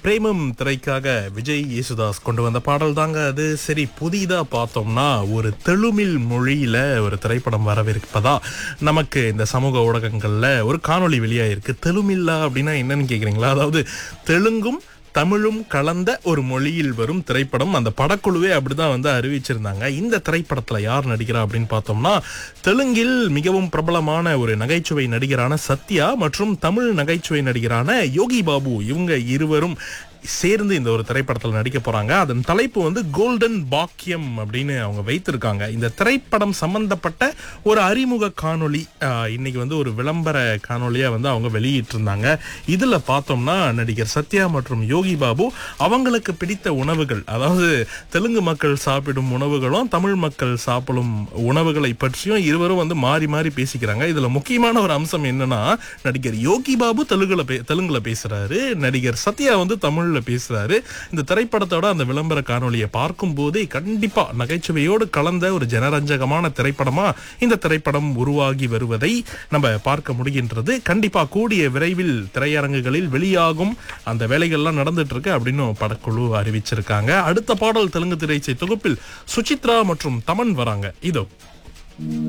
பிரேமம் திரைக்காக விஜய் யேசுதாஸ் கொண்டு வந்த பாடல் தாங்க அது சரி புதிதா பார்த்தோம்னா ஒரு தெலுமில் மொழியில ஒரு திரைப்படம் வரவிருப்பதா நமக்கு இந்த சமூக ஊடகங்கள்ல ஒரு காணொளி வெளியாயிருக்கு தெலுமில்லா அப்படின்னா என்னன்னு கேக்குறீங்களா அதாவது தெலுங்கும் தமிழும் கலந்த ஒரு மொழியில் வரும் திரைப்படம் அந்த படக்குழுவே அப்படிதான் வந்து அறிவிச்சிருந்தாங்க இந்த திரைப்படத்துல யார் நடிக்கிறா அப்படின்னு பார்த்தோம்னா தெலுங்கில் மிகவும் பிரபலமான ஒரு நகைச்சுவை நடிகரான சத்யா மற்றும் தமிழ் நகைச்சுவை நடிகரான யோகி பாபு இவங்க இருவரும் சேர்ந்து இந்த ஒரு திரைப்படத்தில் நடிக்க போறாங்க அதன் தலைப்பு வந்து கோல்டன் பாக்கியம் அப்படின்னு அவங்க வைத்திருக்காங்க இந்த திரைப்படம் சம்பந்தப்பட்ட ஒரு அறிமுக காணொளி ஆஹ், இன்னைக்கு வந்து ஒரு விளம்பர காணொளியா வந்து அவங்க வெளியிட்டிருந்தாங்க இதுல பார்த்தோம்னா நடிகர் சத்யா மற்றும் யோகி பாபு அவங்களுக்கு பிடித்த உணவுகள் அதாவது தெலுங்கு மக்கள் சாப்பிடும் உணவுகளும் தமிழ் மக்கள் சாப்பிடும் உணவுகளை பற்றியும் இருவரும் வந்து மாறி மாறி பேசிக்கிறாங்க இதுல முக்கியமான ஒரு அம்சம் என்னன்னா நடிகர் யோகி பாபு தெலுங்குல பே- தெலுங்குல பேசுறாரு நடிகர் சத்யா வந்து தமிழ்ல பேசுறாரு இந்த திரைப்படத்தோட அந்த விளம்பர காணொளியை பார்க்கும் போதே கண்டிப்பா நகைச்சுவையோடு கலந்த ஒரு ஜனரஞ்சகமான திரைப்படமா இந்த திரைப்படம் உருவாகி வருவதை நம்ம பார்க்க முடிகின்றது கண்டிப்பா கூடிய விரைவில் திரையரங்குகளில் வெளியாகும் அந்த வேலைகள்லாம் நடந்துட்டு இருக்கு அப்படின்னு படக்குழு அறிவிச்சிருக்காங்க அடுத்த பாடல் தெலுங்கு திரைச்சை தொகுப்பில் சுசித்ரா மற்றும் தமன் வராங்க இதோ